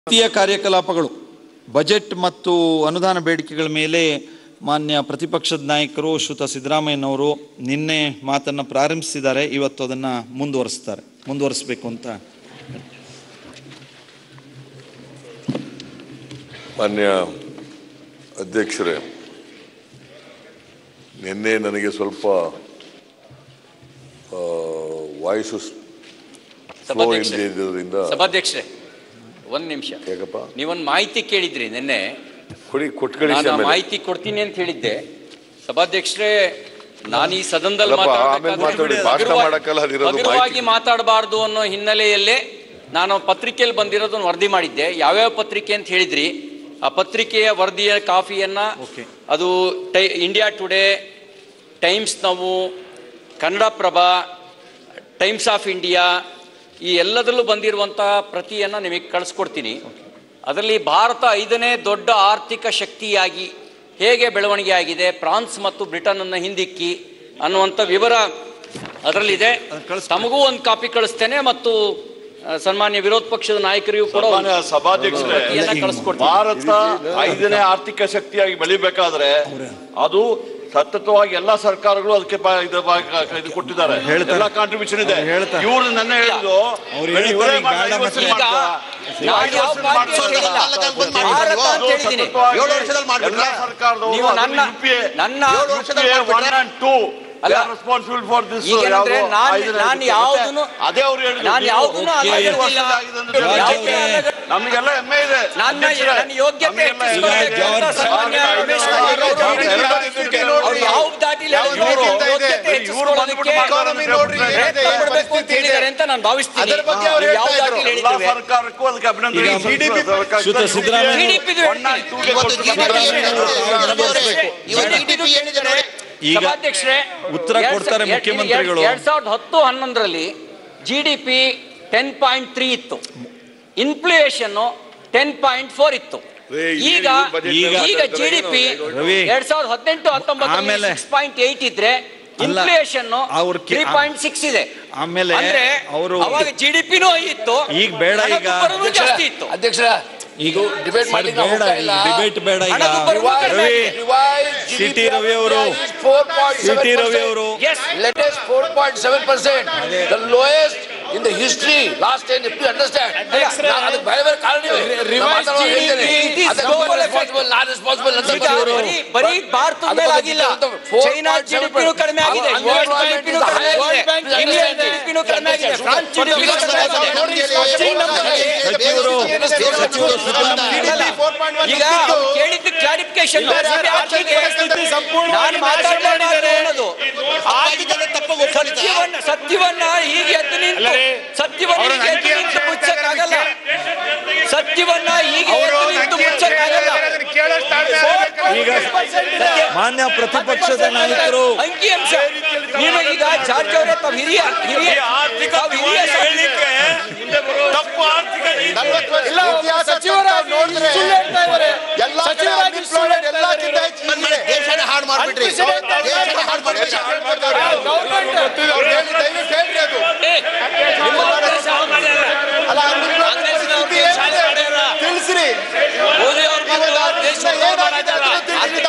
ವಿತ್ತೀಯ ಕಾರ್ಯಕಲಾಪಗಳು ಬಜೆಟ್ ಮತ್ತು ಅನುದಾನ ಬೇಡಿಕೆಗಳ ಮೇಲೆ ಮಾನ್ಯ ಪ್ರತಿಪಕ್ಷದ ನಾಯಕರು ಶ್ರುತ ಸಿದ್ದರಾಮಯ್ಯನವರು ನಿನ್ನೆ ಮಾತನ್ನು ಪ್ರಾರಂಭಿಸಿದ್ದಾರೆ ಇವತ್ತು ಅದನ್ನು ಮುಂದುವರಿಸ್ತಾರೆ ಮುಂದುವರಿಸಬೇಕು ಅಂತ ಮಾನ್ಯ ಅಧ್ಯಕ್ಷರೇ ನಿನ್ನೆ ನನಗೆ ಸ್ವಲ್ಪ ವಾಯ್ಸು ಸ್ಲೋ ಸಭಾಧ್ಯಕ್ಷರೇ. ಇಲ್ಲದಿದ್ದರಿಂದ ಸಭಾಧ್ಯಕ್ಷರೇ ಒಂದ್ ನಿಮಿಷ ಯಾಕಪ್ಪ ನೀವೊಂದು ಮಾಹಿತಿ ಕೇಳಿದ್ರಿ ನಿನ್ನೆ ಕೊಡಿ ಕೊಟ್ಕಳಿ ನಾನು ಆ ಮಾಹಿತಿ ಕೊಡ್ತೀನಿ ಅಂತ ಹೇಳಿದ್ದೆ ಸಭಾಧ್ಯಕ್ಷರೇ ನಾನು ಈ ಸದನದಲ್ಲಿ ಅಲ್ಲಪ್ಪ, ಮಾತಾಡ್ಬೇಕಾದ್ರೆ ಆಮೇಲೆ ಮಾತಾಡಿ, ಭಾಷಣ ಹಗುರವಾಗಿ- ಮಾಡಕ್ಕಲ್ಲ ಅದಿರೋದು ಹಗುರವಾಗಿ ಮಾಹಿತಿ. ಮಾತಾಡಬಾರ್ದು ಅನ್ನೋ ಹಿನ್ನೆಲೆಯಲ್ಲೇ ನಾನು ಪತ್ರಿಕೆಯಲ್ಲಿ ಬಂದಿರೋದನ್ನ ವರದಿ ಮಾಡಿದ್ದೆ ಯಾವ್ಯಾವ ಪತ್ರಿಕೆ ಅಂತ ಹೇಳಿದ್ರಿ ಆ ಪತ್ರಿಕೆಯ ವರದಿಯ ಕಾಫಿಯನ್ನ Okay. ಅದು ಟೈ ಇಂಡಿಯಾ ಟುಡೇ ಟೈಮ್ಸ್ ನಾವು ಕನ್ನಡಪ್ರಭ ಟೈಮ್ಸ್ ಆಫ್ ಇಂಡಿಯಾ ಈ ಎಲ್ಲದರಲ್ಲೂ ಬಂದಿರುವಂತಹ ಪ್ರತಿಯನ್ನು ನಿಮಗೆ ಕಳಿಸ್ಕೊಡ್ತೀನಿ ಅದರಲ್ಲಿ ಭಾರತ ಐದನೇ ದೊಡ್ಡ ಆರ್ಥಿಕ ಶಕ್ತಿಯಾಗಿ ಹೇಗೆ ಬೆಳವಣಿಗೆ ಆಗಿದೆ ಫ್ರಾನ್ಸ್ ಮತ್ತು ಬ್ರಿಟನನ್ನು ಹಿಂದಿಕ್ಕಿ ಅನ್ನುವಂಥ ವಿವರ ಅದರಲ್ಲಿದೆ ತಮಗೂ ಒಂದು ಕಾಪಿ ಕಳಿಸ್ತೇನೆ ಮತ್ತು ಆ, ಸನ್ಮಾನ್ಯ ವಿರೋಧ ಪಕ್ಷದ ನಾಯಕರಿಗೂ ಕೂಡ ಒಂದು ಸನ್ಮಾನ್ಯ ಸಭಾಧ್ಯಕ್ಷರೇ ಪ್ರತಿಯನ್ನ ಕಳಿಸ್ಕೊಡ್ತೀನಿ ಭಾರತ ಐದನೇ ಆರ್ಥಿಕ ಶಕ್ತಿಯಾಗಿ ಬೆಳಿಬೇಕಾದ್ರೆ ಅದು ಸತತವಾಗಿ ಎಲ್ಲಾ ಸರ್ಕಾರಗಳು ಅದಕ್ಕೆ ಬ- ಇದು ಬ- ಇದು ಕೊಟ್ಟಿದ್ದಾರೆ ಹೇಳ್ತಾರೆ. ಎಲ್ಲ ಕಾಂಟ್ರಿಬ್ಯೂಷನ್ ಇದೆ ಅವ್ರು ಹೇಳ್ತಾರೆ. ಇವ್ರು ನನ್ನ ಹೇಳಿದ್ದು ಅವ್ರು ಬರೀ ಹೇಳ್ತಾರೆ, ಇವರೇ ಈಗ ಮಾಡಿ ಬೇಡ ಐದು ವರ್ಷ ಮತ್ತೆ. ಮಾಡ್ತಾರಾ? ನಾವು ಐದು ಯಾವ ವರ್ಷ ಪಾರ್ಟಿ ಅಂತ ಮಾಡ್ತಾರಾ? ಹೇಳಿಲ್ಲ. ಭಾರತ ಅಂತ ಹೇಳಿದ್ದೀನಿ ಸತತವಾಗಿ ಏಳು ವರ್ಷದಲ್ಲಿ ಮಾಡ್ಬಿಟ್ರಾ? ಎಲ್ಲ ಸರ್ಕಾರದವರು ನೀವು ನನ್ನ ಅದನ್ನು UPA ನನ್ನ ಏಳು ವರ್ಷದಲ್ಲಿ UPA one ಮಾಡ್ಬಿಟ್ರಾ? and two, they ಅಲ್ಲ. are responsible for this ಈಗೇನಂದ್ರೆ ಯಾವ್ದು ನಾನ್- ಐದನೇ ನಾನ್ ಅದಕ್ಕೆ ಯಾವ್ದನ್ನು- ಮತ್ತೆ ಅದೇ ಅವ್ರು ಹೇಳಿದ್ರು ನಾನು ನೀವು ಯಾವುದನ್ನು Okay. ಐದು ಅಲ್ಲಗಳೆದಿಲ್ಲ. ವರ್ಷದ ಆಗಿದೆ ಅಂತ ರಾಜ್ ಹೇಳಿದ್ರು. ಅವ್ರೆ. ನಮಗೆಲ್ಲ ಹೆಮ್ಮೆ ಇದೆ ನನ್ನ ಅಧ್ಯಕ್ಷರೇ, ನನ್ನ ಯೋಗ್ಯತೆ ನಮಗೆಲ್ಲ ಹೆಚ್ಚಿಸ್ಕೊಳ್ಬೇಕು ಹೆಮ್ಮೆ ಅಂತ ಇದೆ. ಸನ್ಮಾನ್ಯ ರಮೇಶ್ ಎಲ್ಲ ನಾಯ್ಕ ಅವರು ಎಲ್ಲ ಅವ್ರು ಯಾವ ದಾಟಿಲಿ ಯಾವ ಹೇಳಿದ್ರು, ದಾಟಿಯಿಂದ ಇದೆ? ಯೋಗ್ಯತೆ ಇವ್ರು ಬಂದ್ಬಿಟ್ಟು ಹೆಚ್ಚಿಸ್ಕೊಳ್ಳೋದಕ್ಕೆ economy ನೋಡ್ರಿ, ಪ್ರಯತ್ನ ಏನಿದೆ, ಪಡ್ಬೇಕು ಅಂತ ಪರಿಸ್ಥಿತಿ ಹೇಳಿದ್ದಾರೆ ಇದೆ. ಅಂತ ನಾನು ಭಾವಿಸ್ತೀನಿ ಅದರ ಬಗ್ಗೆ ಅವ್ರು ನೀವು ಯಾವ ಹೇಳ್ತಾ ದಾಟಿಲಿ ಇದ್ರು. ಎಲ್ಲ ಹೇಳಿದ್ದೇವೆ ಸರ್ಕಾರಕ್ಕೂ ಅದಕ್ಕೆ ಅಭಿನಂದನೆ ಈಗ ಸಲ್ಲಿಸಬೇಕು. ಸರ್ಕಾರ ಶ್ರುತ ಸಿದ್ದರಾಮಯ್ಯ GDP ದು One and two ಗೆ ಇವತ್ತು ಕೊಟ್ಟು GDP ನಮಗೆ ಇವತ್ತು GDP ಏನಿದೆ ನೋಡಿ ಈಗ ಸಭಾಧ್ಯಕ್ಷರೇ ಉತ್ತರ ಎರಡ್ ಕೊಡ್ತಾರೆ ಸಾವಿರ- ಮುಖ್ಯಮಂತ್ರಿಗಳು. ಎರಡ್ ಸಾವಿರದ ಹತ್ತು ಹನ್ನೊಂದರಲ್ಲಿ G D P ten point three ಇತ್ತು ಇನ್ಫ್ಲೇಷನ್ ಟೆನ್ ಪಾಯಿಂಟ್ ಫೋರ್ ಇತ್ತು ರೇ, ಈಗ ಈ budget ಈಗ ಈಗ ಜಿ ಡಿ ಪಿ ರವಿ, ಎರಡ್ ಸಾವಿರದ ಹದಿನೆಂಟು ಹತ್ತೊಂಬತ್ತು ಆಮೇಲೆ ಸಿಕ್ಸ್ ಪಾಯಿಂಟ್ ಏಟ್ ಇದ್ರೆ ಅಲ್ಲ, ಇನ್ಫ್ಲೇಷನ್ ಅವ್ರ ಕೆ- ತ್ರೀ ಪಾಯಿಂಟ್ ಸಿಕ್ಸ್ ಇದೆ ಆಮೇಲೆ ಅಂದ್ರೆ ಅವರು ಅವಾಗ ಜಿ ಡಿ ಪಿನೂ ಇತ್ತು ಈಗ ಬೇಡ ಈಗ. ಹಣದುಬ್ಬರನೂ ಜಾಸ್ತಿ ಇತ್ತು ಅಧ್ಯಕ್ಷರ ಈಗ ಡಿಬೇಟ್ ಸರ್, ಮಾಡ್ಲಿಕ್ಕೆ ಬೇಡ ಹೋಗ್ತಾ ಇಲ್ಲ. ಡಿಬೇಟ್ ಬೇಡ ಈಗ ಹಣದುಬ್ಬರ ಕಡಿಮೆ ರವಿ ಆಗಿದೆ. ಸಿಟಿ ರವಿ ಅವರು ಸಿಟಿ ರವಿ ಅವರು Yes. latest 4.7%, the lowest in the history, last 10, if you understand. ನಾನು ಅದಕ್ಕೆ ಬೇರೆ ಬೇರೆ ಕಾರಣ ಇವೆ. ನಾನು ಮಾತಾಡೋವಾಗ ಹೇಳ್ತೇನೆ. it is ಅದಕ್ಕೆ global I'm responsible, ನಾನು responsible ಅಂತ ಈಗ ಬರ್ತಾರೆ. ಬರೀ ಬರೀ ಭಾರತದ ಅದ್ರ ಮೇಲೆ ಬಗ್ಗೆ ಆಗಿಲ್ಲ ಅಂತ four China point G D seven ಪಿನೂ ಕಡಿಮೆ ಆಗಿದೆ Our ಯುಎಸ್ unemployment ಜಿಡಿಪಿನೂ is the ಕಡಿಮೆ highest. ಆಗಿದೆ Please ಇಂಗ್ಲೆಂಡ್ understand. ಜಿಡಿಪಿನೂ ಕಡಿಮೆ ಆಗಿದೆ ಫ್ರಾನ್ಸ್ ಜಿಡಿಪಿನೂ Please ಕಡಿಮೆ ಆಗಿದೆ ಸಚಿವರು ಸಚಿವರು ಈಗ ಅವ್ರು ಕೇಳಿದ್ದು ಕ್ಲಾರಿಫಿಕೇಶನ್ ನಾನು ಮಾತಾಡಬಾರ್ದು ಅನ್ನೋದು ಸತ್ಯವನ್ನ ಸತ್ಯವನ್ನ ಹೀಗೆ ಎದ್ದು ನಿಂತು ಸತ್ಯವನ್ನ ಹೀಗೆ ಎದ್ದು ನಿಂತು ಮುಚ್ಚಕ್ಕಾಗಲ್ಲ ಸತ್ಯವನ್ನ ಹೀಗೆ ಎದ್ದು ನಿಂತು ಮುಚ್ಚಕ್ಕಾಗಲ್ಲ ಈಗ ಮಾನ್ಯ ಪ್ರತಿಪಕ್ಷದ ನಾಯಕರು ಅಂಕಿಅಂಶ ನೀನು ಈಗ ಜಾರ್ಜ್ ಅವರೇ ತಾವು ಹಿರಿಯ ಹಿರಿಯ ತಾವು ಹಿರಿಯ ತಪ್ಪು ಆರ್ಥಿಕ ಸಚಿವರ ನೋಡಿದ್ರೆ ಎಲ್ಲಾ ಕಡೆ unemployment ಎಲ್ಲಕ್ಕಿಂತ ಹೆಚ್ಚು ಇದೆ. ದೇಶನ ಹಾಳು ಮಾಡ್ಬಿಟ್ರಿ ದೇಶನ ಹಾಳು ಮಾಡ್ಬಿಟ್ರಿ ಅವ್ರು ಹೇಳಿ ದಯವಿಟ್ಟು ಹೇಳ್ರಿ ಅದು ಅಲ್ಲ unemployment ಪರಿಸ್ಥಿತಿ ಏನಿದೆ? ತಿಳಿಸ್ರಿ ಮೋದಿ ಅವರು ಇವಾಗ ದೇಶದಲ್ಲಿ ಏನಾಗಿದೆ ಅದನ್ನು ತಿಳಿಸ್ರಿ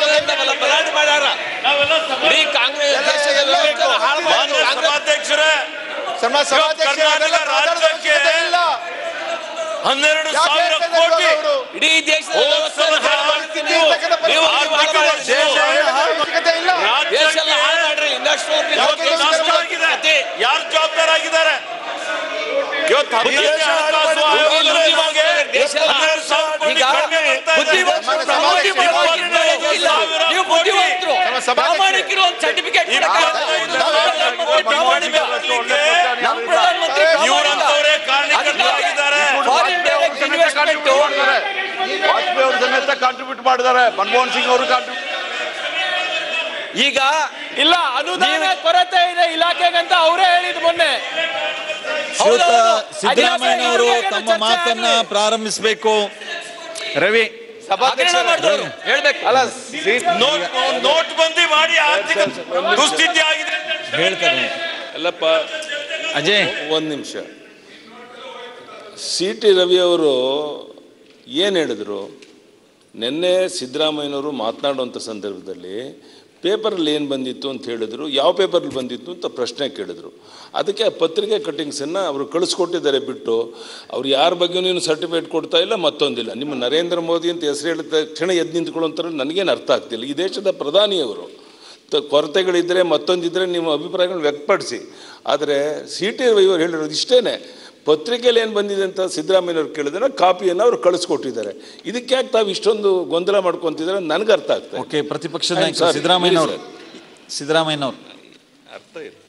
ತಾವು. ಇಡೀ ಕಾಂಗ್ರೆಸ್ ದೇಶ ಎಲ್ಲ ಹಾಳು ಮಾಡಿದ್ರು. ಕಾಂಗ್ರೆಸ್ ಸಭಾಧ್ಯಕ್ಷರೇ ಸನ್ಮಾನ್ಯ ಸಭಾಧ್ಯಕ್ಷರೇ, ಅದೆಲ್ಲ ಮಾತಾಡೋದು ಅವಶ್ಯಕತೆ ಇಲ್ಲ. ಹನ್ನೆರಡು ಯಾಕೆ ಸಾವಿರ ಹೇಳ್ತಾ ಕೋಟಿ ಇದ್ದಾರೆ ಅವರು? ಇಡೀ ದೇಶದ ಹೋದ ವ್ಯವಸ್ಥೆಯನ್ನು ಸಲ ಹಾಳು ಮಾಡ್ತೀನಿ ನೀವು ನೀವು. ತಕ್ಕಂಥ ನೀವು ಆರ್ಥಿಕ ಹಾಳು ವರ್ಷ ಮಾಡ್ತೀರಿ. ಅವಶ್ಯಕತೆ ಇಲ್ಲ ದೇಶ ಎಲ್ಲ ಹಾಳು ಮಾಡ್ರಿ ಇಂಡಸ್ಟ್ರಿಯಲ್ ಯಾಕೆ ಇವತ್ತು ನಷ್ಟ ಆಗಿದೆ ಯಾರು ಜವಾಬ್ದಾರಾಗಿದ್ದಾರೆ ಇವತ್ತು ಅಭಿವೃದ್ಧಿ ಹಣಕಾಸು ಆಯೋಗದಲ್ಲಿ ನಮಗೆ ದೇಶ ಎಲ್ಲ ಹನ್ನೆರಡು ಸಾವಿರ ಕೋಟಿ ಈಗ ಕಡಿಮೆ ಬರ್ತಾ ಇದೆ. ಬುದ್ಧಿವಂತರು ನಮ್ಮ ಪ್ರಾಮಾಣಿಕವಾಗಿ ಇಲ್ಲ. ನೀವು ಬುದ್ಧಿವಂತರು ನಮ್ಮ ಸಭಾಧ್ಯಕ್ಷರು. ಪ್ರಾಮಾಣಿಕರು ಒಂದು ಸರ್ಟಿಫಿಕೇಟ್ ಈ ಪ್ರಧಾನಮಂತ್ರಿ ಪ್ರಾಮಾಣಿಕ ನಮ್ಮ ಪ್ರಧಾನಮಂತ್ರಿ ಪ್ರಾಮಾಣಿಕ ಇವರಂತವರೇ ಕಾರಣಕರ್ತರಾಗಿದ್ದಾರೆ ಫಾರಿನ್ ಡೈರೆಕ್ಟ್ ಇನ್ವೆಸ್ಟ್ಮೆಂಟ್ ವಾಜಪೇಯಿ ಅವರು ಸಮೇತ ಕಾಂಟ್ರಿಬ್ಯೂಟ್ ಮಾಡಿದ್ದಾರೆ ಮನಮೋಹನ್ ಸಿಂಗ್ ಅವರು ಕಾಂಟ್ರಿಬ್ಯೂಟ್ ಈಗ ಇಲ್ಲ ಅನುದಾನ ಕೊರತೆ ಇದೆ ಇಲಾಖೆಗಂತ ಅವರೇ ಹೇಳಿದ್ ಮೊನ್ನೆ ಶ್ರೀಯುತ ಹೌದೌದು. ಸಿದ್ದರಾಮಯ್ಯನವರು ಅಧಿಕಾರಿಗಳು ತಮ್ಮ ಚರ್ಚೆ ಮಾತನ್ನ ಆಗ್ಲಿ. ಪ್ರಾರಂಭಿಸಬೇಕು ರವಿ ಹಗರಣ ಮಾಡಿದವರು ಹೇಳ್ಬೇಕು ನೋಟ್ ನೋಟ್ ಬಂದಿ ಮಾಡಿ ಆರ್ಥಿಕ ದುಸ್ಥಿತಿ ಆಗಿದೆ ಹೇಳ್ತಾರೆ ಅಲ್ಲಪ್ಪ ಅಜಯ್ ಒಂದು ನಿಮಿಷ ಸಿ ಟಿ ರವಿ ಅವರು ಏನು ಹೇಳಿದ್ರು ನಿನ್ನೆ ಸಿದ್ದರಾಮಯ್ಯನವರು ಮಾತನಾಡುವಂಥ ಸಂದರ್ಭದಲ್ಲಿ ಪೇಪರಲ್ಲಿ ಏನು ಬಂದಿತ್ತು ಅಂತ ಹೇಳಿದ್ರು ಯಾವ ಪೇಪರಲ್ಲಿ ಬಂದಿತ್ತು ಅಂತ ಪ್ರಶ್ನೆ ಕೇಳಿದ್ರು ಅದಕ್ಕೆ ಆ ಪತ್ರಿಕೆ ಕಟ್ಟಿಂಗ್ಸನ್ನು ಅವರು ಕಳಿಸ್ಕೊಟ್ಟಿದ್ದಾರೆ ಬಿಟ್ಟು ಅವ್ರು ಯಾರ ಬಗ್ಗೆನೂ ಏನು ಸರ್ಟಿಫಿಕೇಟ್ ಕೊಡ್ತಾ ಇಲ್ಲ ಮತ್ತೊಂದಿಲ್ಲ ನಿಮ್ಮ ನರೇಂದ್ರ ಮೋದಿ ಅಂತ ಹೆಸರು ಹೇಳಿದ ತಕ್ಷಣ ಎದ್ದು ನಿಂತ್ಕೊಳ್ಳೋಂಥವ್ರು ನನಗೇನು ಅರ್ಥ ಆಗ್ತಿಲ್ಲ ಈ ದೇಶದ ಪ್ರಧಾನಿಯವರು ತ- ಕೊರತೆಗಳಿದ್ದರೆ ಮತ್ತೊಂದಿದ್ದರೆ ನಿಮ್ಮ ಅಭಿಪ್ರಾಯಗಳನ್ನ ವ್ಯಕ್ತಪಡಿಸಿ ಆದರೆ ಸಿ ಟಿ ರವಿಯವರು ಹೇಳಿರೋದು ಇಷ್ಟೇ ಪತ್ರಿಕೆಯಲ್ಲಿ ಏನು ಬಂದಿದೆ ಅಂತ ಸಿದ್ದರಾಮಯ್ಯವ್ರು ಕೇಳಿದ್ರೆ ಕಾಪಿಯನ್ನು ಅವರು ಕಳಿಸ್ಕೊಟ್ಟಿದ್ದಾರೆ ಇದಕ್ಕೆ ಯಾಕೆ ತಾವು ಇಷ್ಟೊಂದು ಗೊಂದಲ ಮಾಡ್ಕೊತಿದ್ದಾರೆ ನನಗೆ ಅರ್ಥ ಆಗ್ತದೆ ಓಕೆ ಪ್ರತಿಪಕ್ಷದ ಆಯ್ತು ನಾಯಕ ಸರ್, ಸಿದ್ದರಾಮಯ್ಯನವರು ಹೇಳಿ ಸಿದ್ದರಾಮಯ್ಯನವರು ಅರ್ಥ ಇಲ್ಲ